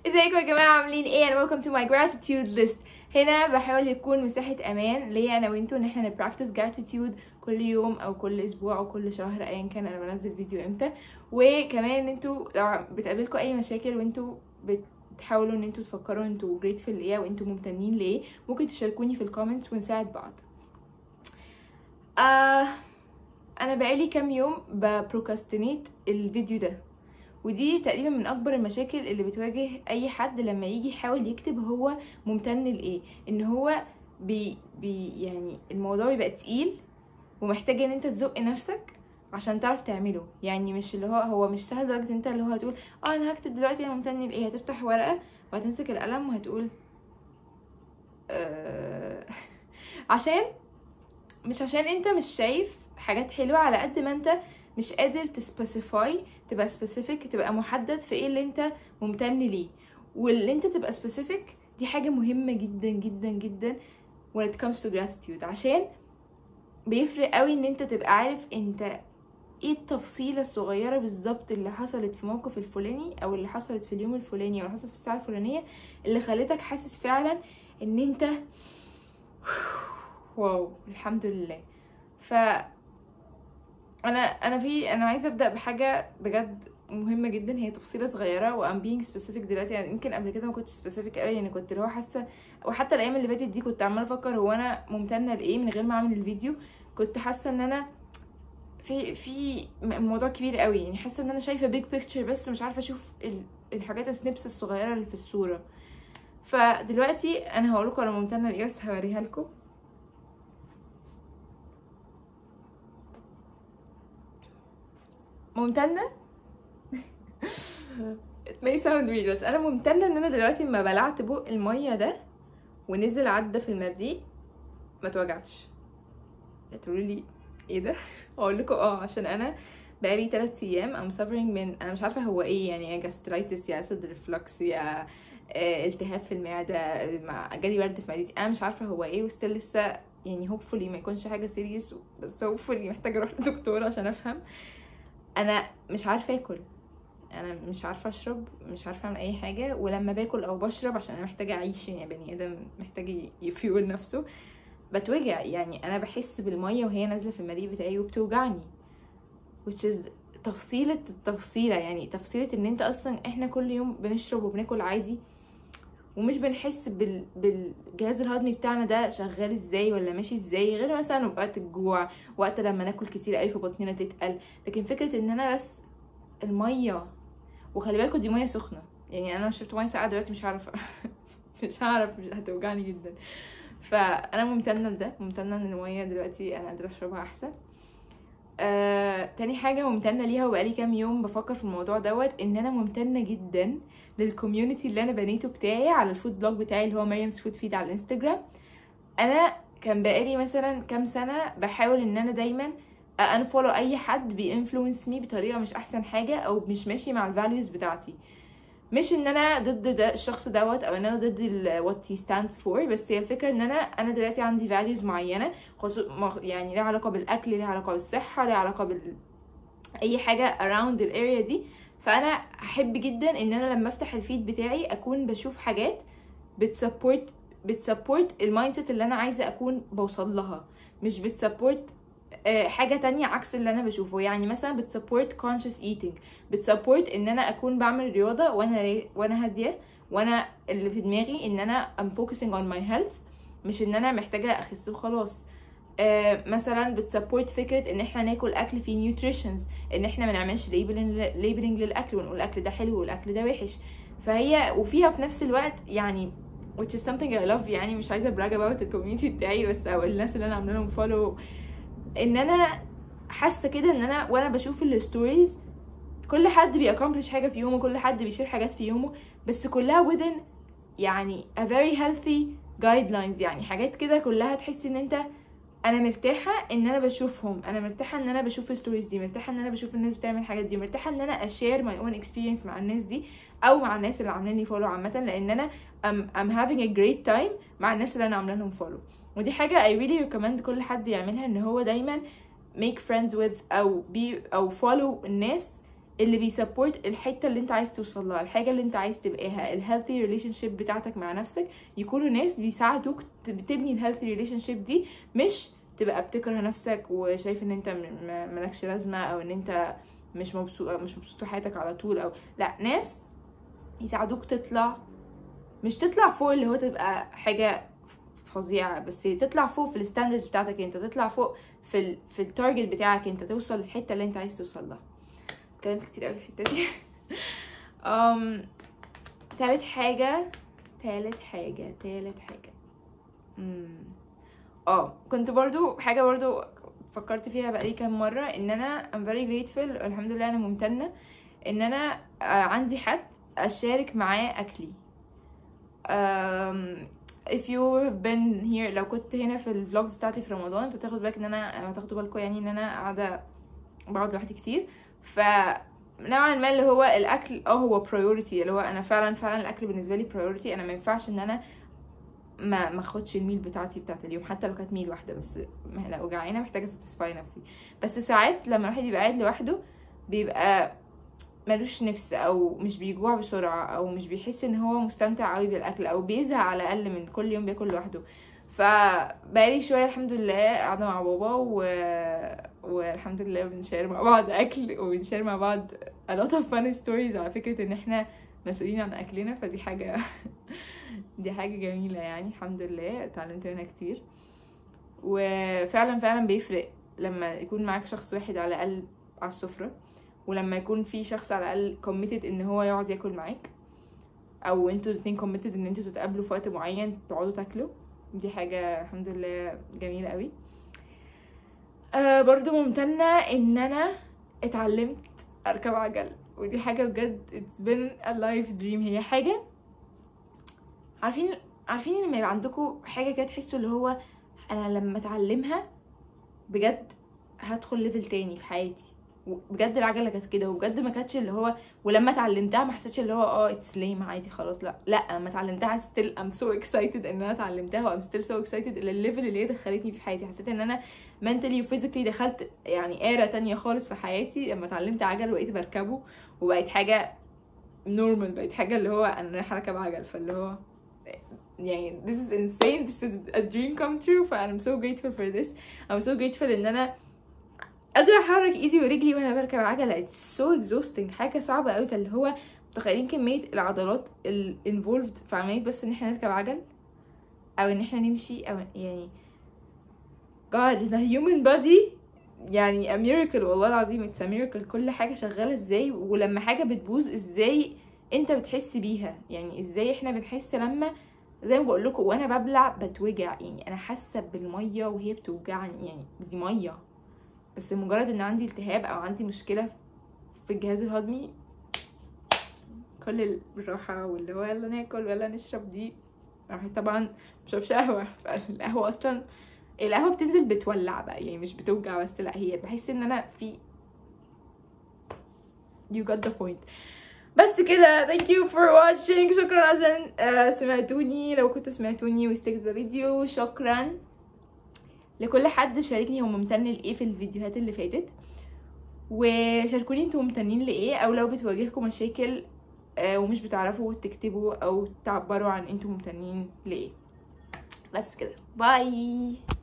ازيكم يا جماعه عاملين ايه انا welcome to my gratitude list هنا بحاول يكون مساحه امان ليا انا وانتوا ان احنا نبراكتس gratitude كل يوم او كل اسبوع او كل شهر ايا كان انا بنزل فيديو امتى وكمان ان انتوا لو بتقابلكم اي مشاكل وانتوا بتحاولوا ان انتوا تفكروا انتوا grateful لايه وانتوا ممتنين لايه ممكن تشاركوني في الكومنتس ونساعد بعض آه انا بقالي كام يوم ببروكاستينيت الفيديو ده ودي تقريبا من اكبر المشاكل اللي بتواجه اي حد لما يجي يحاول يكتب هو ممتن لايه ان هو بي, بي يعني الموضوع بيبقى تقيل ومحتاج ان انت تزق نفسك عشان تعرف تعمله يعني مش اللي هو هو مش سهل لدرجه انت اللي هو هتقول اه انا هكتب دلوقتي انا ممتن لايه هتفتح ورقه وهتمسك القلم وهتقول آه عشان مش عشان انت مش شايف حاجات حلوه على قد ما انت مش قادر تسبيسيفاي تبقى سبيسيفيك تبقى محدد في ايه اللي انت ممتن ليه واللي انت تبقى سبيسيفيك دي حاجه مهمه جدا جدا جدا when it comes to gratitude عشان بيفرق قوي ان انت تبقى عارف انت ايه التفصيله الصغيره بالظبط اللي حصلت في موقف الفلاني او اللي حصلت في اليوم الفلاني او اللي حصلت في الساعه الفلانيه اللي خلتك حاسس فعلا ان انت واو الحمد لله ف انا انا في انا عايزه ابدا بحاجه بجد مهمه جدا هي تفصيله صغيره وام بينج سبيسيفيك دلوقتي يعني يمكن قبل كده ما كنتش سبيسيفيك قوي يعني كنت اللي هو حاسه وحتى الايام اللي فاتت دي كنت عماله افكر هو انا ممتنه لايه من غير ما اعمل الفيديو كنت حاسه ان انا في في موضوع كبير قوي يعني حاسه ان انا شايفه بيج بيكتشر بس مش عارفه اشوف الحاجات السنيبس الصغيره اللي في الصوره فدلوقتي انا هقول لكم انا ممتنه لايه بس هوريها لكم ممتنه it may sound weird بس انا ممتنه ان انا دلوقتي لما بلعت بق الميه ده ونزل عدى في المريء ما توجعتش هتقولوا لي ايه ده اقول لكم اه عشان انا بقالي 3 ايام I'm suffering من انا مش عارفه هو ايه يعني يا جاسترايتس يا اسيد ريفلكس يا التهاب في المعده مع جالي برد في معدتي انا مش عارفه هو ايه وستيل لسه يعني هوبفولي ما يكونش حاجه سيريس بس هوبفولي محتاجه اروح لدكتور عشان افهم انا مش عارفه اكل انا مش عارفه اشرب مش عارفه اعمل اي حاجه ولما باكل او بشرب عشان انا محتاجه اعيش يعني بني ادم محتاج يفيول نفسه بتوجع يعني انا بحس بالميه وهي نازله في المريء بتاعي وبتوجعني which is تفصيلة التفصيلة يعني تفصيلة ان انت اصلا احنا كل يوم بنشرب وبناكل عادي ومش بنحس بال... بالجهاز الهضمي بتاعنا ده شغال ازاي ولا ماشي ازاي غير مثلا وقت الجوع وقت لما ناكل كتير قوي فبطننا تتقل لكن فكره ان انا بس الميه وخلي بالكوا دي ميه سخنه يعني انا لو شربت ميه ساقعه دلوقتي مش هعرف مش هعرف مش هتوجعني جدا فانا ممتنه لده ممتنه ان الميه دلوقتي انا قادره اشربها احسن آه، تاني حاجة ممتنة ليها وبقالي كام يوم بفكر في الموضوع دوت ان انا ممتنة جدا للكوميونتي اللي انا بنيته بتاعي على الفود بلوج بتاعي اللي هو مريم's فود فيد على الانستجرام انا كان بقالي مثلا كام سنة بحاول ان انا دايما انفولو اي حد بينفلونس مي بطريقة مش احسن حاجة او مش ماشي مع الفاليوز بتاعتي مش ان انا ضد ده الشخص دوت او ان انا ضد وات هي ستاندز فور بس هي الفكره ان انا انا دلوقتي عندي فاليوز معينه خصوص يعني ليها علاقه بالاكل ليها علاقه بالصحه ليها علاقه بال اي حاجه around الاريا دي فانا احب جدا ان انا لما افتح الفيد بتاعي اكون بشوف حاجات بتسبورت بتسبورت المايند سيت اللي انا عايزه اكون بوصل لها مش بتسبورت حاجة تانية عكس اللي أنا بشوفه يعني مثلا بتسبورت conscious eating بتسبورت إن أنا أكون بعمل رياضة وأنا وأنا هادية وأنا اللي في دماغي إن أنا I'm focusing on my health مش إن أنا محتاجة أخس وخلاص آه مثلا بتسبورت فكرة إن إحنا ناكل أكل فيه نيوتريشنز إن إحنا منعملش ليبلينج للأكل ونقول الأكل ده حلو والأكل ده وحش فهي وفيها في نفس الوقت يعني which is something I love يعني مش عايزة brag about الكوميونتي بتاعي بس أو الناس اللي أنا عاملة لهم follow ان انا حاسه كده ان انا وانا بشوف الستوريز كل حد بيأكمبلش حاجه في يومه كل حد بيشير حاجات في يومه بس كلها within يعني a very healthy guidelines يعني حاجات كده كلها تحس ان انت انا مرتاحه ان انا بشوفهم انا مرتاحه ان انا بشوف الستوريز دي مرتاحه ان انا بشوف الناس بتعمل الحاجات دي مرتاحه ان انا اشير ماي اون اكسبيرينس مع الناس دي او مع الناس اللي عاملين لي فولو عامه لان انا I'm, I'm having a great time مع الناس اللي انا عامله لهم فولو ودي حاجه I really recommend كل حد يعملها ان هو دايما make friends with او be او follow الناس اللي بيسبورت الحته اللي انت عايز توصل لها الحاجه اللي انت عايز تبقاها الهيلثي ريليشن شيب بتاعتك مع نفسك يكونوا ناس بيساعدوك تب- تبني الهيلثي ريليشن شيب دي مش تبقى بتكره نفسك وشايف ان انت م- م- ملكش لازمه او ان انت مش مبسوط مش مبسوط في حياتك على طول او لا ناس يساعدوك تطلع مش تطلع فوق اللي هو تبقى حاجه فظيعه بس تطلع فوق في الستاندرز بتاعتك انت تطلع فوق في ال في التارجت بتاعك انت توصل للحته اللي انت عايز توصل لها اتكلمت كتير قوي في الحته دي um, تالت حاجه تالت حاجه تالت حاجه امم اه كنت برضو حاجه برضو فكرت فيها بقالي كام مره ان انا I'm very grateful الحمد لله انا ممتنه ان انا آه، عندي حد اشارك معاه اكلي um, if you have been here لو كنت هنا في الفلوجز بتاعتي في رمضان انتوا تاخدوا بالك ان انا تاخدوا بالكم يعني ان انا قاعده بقعد لوحدي كتير ف نوعا ما اللي هو الاكل اه هو priority اللي هو انا فعلا فعلا الاكل بالنسبه لي priority انا ما ينفعش ان انا ما ما اخدش الميل بتاعتي بتاعت اليوم حتى لو كانت ميل واحده بس ما- لو جعانه محتاجه ساتسفاي نفسي بس ساعات لما الواحد يبقى قاعد لوحده بيبقى ملوش نفس او مش بيجوع بسرعه او مش بيحس ان هو مستمتع قوي بالاكل او بيزهق على الاقل من كل يوم بياكل لوحده فبقالي شويه الحمد لله قاعده مع بابا و... والحمد لله بنشير مع بعض اكل وبنشير مع بعض a lot of fun stories على فكره ان احنا مسؤولين عن اكلنا فدي حاجه دي حاجه جميله يعني الحمد لله اتعلمت منها كتير وفعلا فعلا بيفرق لما يكون معاك شخص واحد على الاقل على السفره ولما يكون في شخص على الاقل committed ان هو يقعد ياكل معاك او انتوا الاتنين committed ان انتوا تتقابلوا في وقت معين تقعدوا تاكلوا دي حاجه الحمد لله جميله قوي آه برضو ممتنه ان انا اتعلمت اركب عجل ودي حاجه بجد it's been a life dream هي حاجه عارفين عارفين لما يبقى عندكم حاجه كده تحسوا اللي هو انا لما اتعلمها بجد هدخل ليفل تاني في حياتي بجد العجله كانت كده وبجد ما كانتش اللي هو ولما اتعلمتها ما حسيتش اللي هو اه اتس ليم عادي خلاص لا لا لما اتعلمتها ستيل ام سو اكسايتد ان انا اتعلمتها وام ستيل سو اكسايتد الى الليفل اللي هي دخلتني في حياتي حسيت ان انا منتلي وفيزيكلي دخلت يعني ايرا تانية خالص في حياتي لما اتعلمت عجل وبقيت بركبه وبقيت حاجه نورمال بقيت حاجه اللي هو انا رايحه اركب عجل فاللي هو يعني this is insane this is a dream come true ف I'm so grateful for this I'm so grateful ان انا قادرة احرك ايدي ورجلي وانا بركب عجلة it's so exhausting حاجة صعبة قوي فاللي هو متخيلين كمية العضلات ال involved في عملية بس ان احنا نركب عجل او ان احنا نمشي او يعني God the human body يعني a miracle والله العظيم it's a miracle كل حاجة شغالة ازاي ولما حاجة بتبوظ ازاي انت بتحس بيها يعني ازاي احنا بنحس لما زي ما بقول لكم وانا ببلع بتوجع يعني انا حاسه بالميه وهي بتوجعني يعني دي ميه بس مجرد ان عندي التهاب او عندي مشكله في الجهاز الهضمي كل الراحه واللي هو يلا ناكل ولا نشرب دي راح طبعا مشربش قهوه فالقهوه اصلا القهوه بتنزل بتولع بقى يعني مش بتوجع بس لا هي بحس ان انا في you got the point بس كده thank you for watching شكرا عشان آه، سمعتوني لو كنتوا سمعتوني واستكتوا الفيديو شكرا لكل حد شاركني هو ممتن لايه في الفيديوهات اللي فاتت وشاركوني انتوا ممتنين لايه او لو بتواجهكم مشاكل آه، ومش بتعرفوا تكتبوا او تعبروا عن انتوا ممتنين لايه بس كده باي